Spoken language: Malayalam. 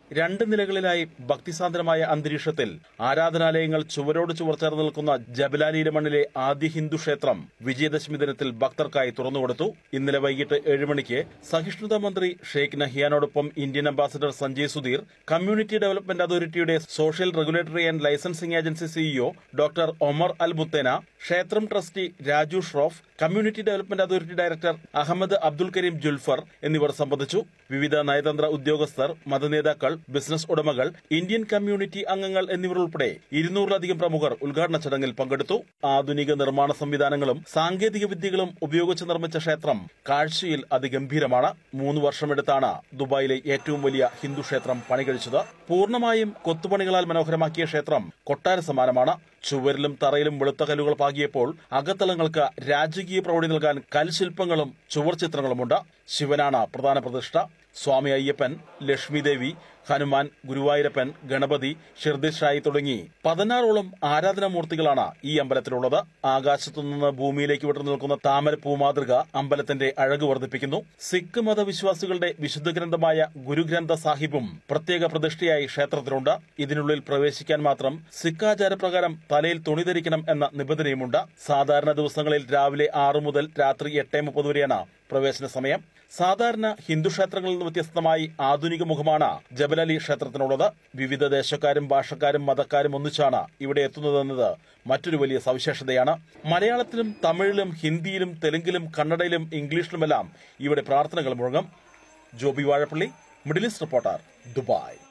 രണ്ട് നിലകളിലായി ഭക്തിസാന്ദ്രമായ അന്തരീക്ഷത്തിൽ ആരാധനാലയങ്ങൾ ചുവരോട് ചുവർ ചേർന്ന് നിൽക്കുന്ന ജബലാലിയിലെ മണ്ണിലെ ആദ്യ ഹിന്ദു ക്ഷേത്രം വിജയദശമി ദിനത്തിൽ ഭക്തർക്കായി തുറന്നുകൊടുത്തു ഇന്നലെ വൈകിട്ട് ഏഴ് മണിക്ക് സഹിഷ്ണുതാ മന്ത്രി ഷെയ്ഖ് നഹിയാനോടൊപ്പം Indian ambassador Sanjay Sudhir community development അതോറിറ്റിയുടെ social regulatory and licensing agency CEO doctor Omar Al ബുത്തേന ക്ഷേത്രം trustee Raju Shroff community development authority director Ahmed Abdul Karim Julfar എന്നിവർ സംബന്ധിച്ചു വിവിധ നയതന്ത്ര ഉദ്യോഗസ്ഥർ മതനേതാക്കൾ ബിസിനസ് ഉടമകൾ ഇന്ത്യൻ കമ്മ്യൂണിറ്റി അംഗങ്ങൾ എന്നിവർ ഉൾപ്പെടെ ഇരുന്നൂറിലധികം പ്രമുഖർ ഉദ്ഘാടന ചടങ്ങിൽ പങ്കെടുത്തു ആധുനിക നിർമ്മാണ സംവിധാനങ്ങളും സാങ്കേതിക വിദ്യകളും ഉപയോഗിച്ച് നിർമ്മിച്ച ക്ഷേത്രം കാഴ്ചയിൽ അതിഗംഭീരമാണ് മൂന്ന് വർഷമെടുത്താണ് ദുബായിലെ ഏറ്റവും വലിയ ഹിന്ദു ക്ഷേത്രം പണികഴിച്ചത് പൂർണ്ണമായും കൊത്തുപണികളാൽ മനോഹരമാക്കിയ ക്ഷേത്രം കൊട്ടാര സമാനമാണ് ചുവരിലും തറയിലും വെളുത്ത കല്ലുകൾ പാകിയപ്പോൾ അകത്തളങ്ങൾക്ക് രാജകീയ പ്രൗഢി നൽകാൻ കൽശില്പങ്ങളും ചുവർ ചിത്രങ്ങളുമുണ്ട് ശിവനാണ് പ്രധാന പ്രതിഷ്ഠ സ്വാമി അയ്യപ്പൻ ലക്ഷ്മി ദേവി ഹനുമാൻ ഗുരുവായൂരപ്പൻ ഗണപതി ഷിർദിഷായി തുടങ്ങി പതിനാറോളം ആരാധനാമൂർത്തികളാണ് ഈ അമ്പലത്തിലുള്ളത് ആകാശത്തുനിന്ന് ഭൂമിയിലേക്ക് വിട്ടു നിൽക്കുന്ന താമരപ്പൂ മാതൃക അമ്പലത്തിന്റെ അഴക് വർദ്ധിപ്പിക്കുന്നു സിഖ് മതവിശ്വാസികളുടെ വിശുദ്ധ ഗ്രന്ഥമായ ഗുരുഗ്രന്ഥ സാഹിബും പ്രത്യേക പ്രതിഷ്ഠയായി ക്ഷേത്രത്തിലുണ്ട് ഇതിനുള്ളിൽ പ്രവേശിക്കാൻ മാത്രം സിഖ് ആചാരപ്രകാരം തലയിൽ തുണി ധരിക്കണം എന്ന നിബന്ധനയുമുണ്ട് സാധാരണ ദിവസങ്ങളിൽ രാവിലെ ആറു മുതൽ രാത്രി എട്ട് മുപ്പത് വരെയാണ് പ്രവേശന സമയം സാധാരണ ഹിന്ദു ക്ഷേത്രങ്ങളിൽ നിന്ന് വ്യത്യസ്തമായി ആധുനിക മുഖമാണ് ജബലലി ക്ഷേത്രത്തിനുള്ളത് വിവിധ ദേശക്കാരും ഭാഷക്കാരും മതക്കാരും ഒന്നിച്ചാണ് ഇവിടെ എത്തുന്നതെന്നത് മറ്റൊരു വലിയ സവിശേഷതയാണ് മലയാളത്തിലും തമിഴിലും ഹിന്ദിയിലും തെലുങ്കിലും കന്നഡയിലും ഇംഗ്ലീഷിലുമെല്ലാം ഇവിടെ പ്രാർത്ഥനകൾ മുഴങ്ങും Joby Vazhappally Middle East reporter Dubai